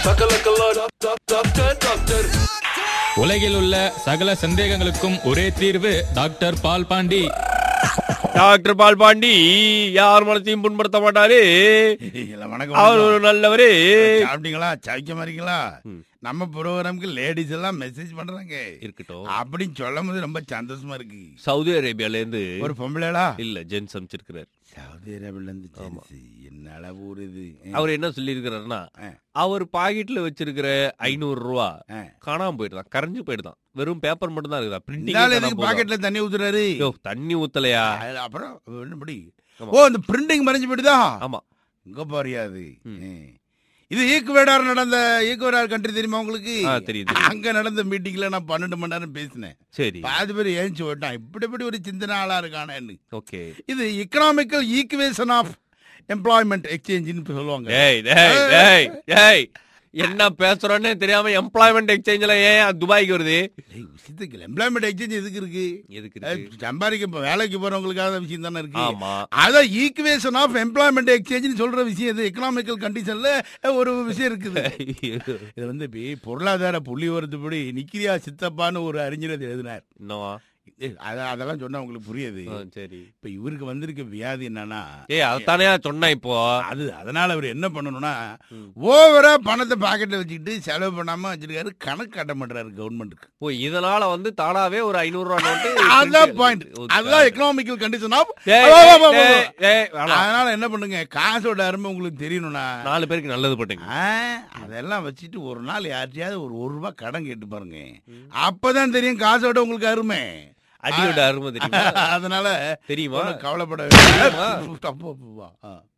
சகலகலா doctor doctor உலகில் உள்ள சகல சந்தேகங்களுக்கும் ஒரே தீர்வு டாக்டர் பால் பாண்டி டாக்டர் பால்பாண்டி யார் மனத்தையும் புண்படுத்த மாட்டாரு இல்ல, வணக்கம் அவர் ஒரு வணக்கம். நல்லவரு சாப்பிட்டீங்களா சவிக்க இருக்கீங்களா நம்ம ப்ரோக்ராமுக்கு லேடிஸ் எல்லாம் மெசேஜ் பண்றாங்க இருக்கட்டும் அப்படின்னு சொல்லும் போது ரொம்ப சந்தோஷமா இருக்கு சவுதி அரேபியால இருந்து ஒரு பொம்பளைடா இல்ல ஜென்ஸ் அமைச்சிருக்கிறார் சவுதி அரேபியால இருந்து ஜென்ஸ். என்ன அளவு ஒரு இது அவர் என்ன சொல்லி இருக்கிறாருன்னா ஆ. அவர் பாக்கெட்ல வச்சிருக்கிற ஐநூறு ரூபா ஆ. காணாம போயிடுதான் கரைஞ்சு போயிடுதான் வெறும் பேப்பர் மட்டும் தான் இருக்குதா இந்தாள் எதுக்கு பிரிண்டிங் பாக்கெட்ல தண்ணி ஊத்துறாரு யோ தண்ணி ஊத்தலையா அது அப்புறம் என்னபடி ஆமா. ஓ இந்த பிரிண்டிங் மறைஞ்சு போயிடுதா ஆமா இங்க பாரியா அது ம். ஏ. இது ஈக்குவேடார் நடந்த ஈக்குவேடார் கண்ட்ரி தெரியுமா உங்களுக்கு ஆ, தெரியும், தெரியும். அங்க நடந்த மீட்டிங்ல நான் பன்னெண்டு மணி நேரம் பேசினேன் சரி பாதி பேர் ஏஞ்சி விட்டான் இப்படி இப்படி ஒரு சிந்தனை ஆளா இருக்கானேன்னு ஓகே இது எக்கனாமிக்கல் ஈக்குவேஷன் ஆஃப் எம்ப்ளாய்மெண்ட் எக்ஸ்சேஞ்சுன்னு சொல்லுவாங்க டேய் டேய் டேய் டேய் என்ன பேசுறோன்னே தெரியாம எம்ப்ளாய்மெண்ட் எக்ஸ்சேஞ்ச்ல ஏன் துபாய்க்கு வருது டேய், விஷயத்துக்கு எம்ப்ளாய்மெண்ட் எக்ஸ்சேஞ்ச் எதுக்கு இருக்கு எதுக்கு அஹ், இருக்கு? சம்பாதிக்க இப்ப வேலைக்கு போறவங்களுக்காக விஷயம் தானே இருக்கு ஆமா அதான் ஈக்குவேஷன் ஆஃப் எம்ப்ளாய்மெண்ட் எக்ஸ்சேஞ்ச் சொல்ற விஷயம் இது எக்கனாமிக்கல் கண்டிஷன்ல ஒரு விஷயம் இருக்குது இது வந்து இப்ப பொருளாதார புள்ளி வரதுபடி நிக்கிரியா சித்தப்பான்னு ஒரு அறிஞர் அது எழுதினார் என்னவா ஏய், அத- அதெல்லாம் சொன்னா உங்களுக்கு புரியுது ஆ, சரி இப்ப இவருக்கு வந்திருக்க வியாதி என்னன்னா ஏய் அதத்தானே சொன்னேன் இப்போ அது அதனால அவர் என்ன பண்ணணும்னா ம். ஓவரா பணத்தை பாக்கெட்ல வச்சுக்கிட்டு செலவு பண்ணாம வச்சிருக்காரு கணக்கு காட்ட மாட்டாரு கவர்மெண்ட்டுக்கு ஓ இதனால வந்து தானாவே ஒரு ஐநூறு ரூபா நோட்டு அதான் print பாயிண்ட் ஓ, அதுதான் எக்கனாமிக்கல் கண்டிஷன் ஆஃப் டேய், டேய், டேய், வேணாம். அதனால என்ன பண்ணுங்க காசோட அருமை உங்களுக்கு தெரியணும்னா நாலு பேருக்கு நல்லது போட்டீங்க ஆ, அதெல்லாம் வச்சுட்டு ஒரு நாள் யார்ட்டையாவது ஒரு ஒரு ரூபாய் கடன் கேட்டு பாருங்க அப்பதான் தெரியும் காசோட உங்களுக்கு அருமை அடியோட அருமை தெரியுமா அதனால தெரியுமா ஒண்ணும் கவலைப்பட தெரியுமா? வேண்டாம். அப்போ, அப்போ, வா. ஆ.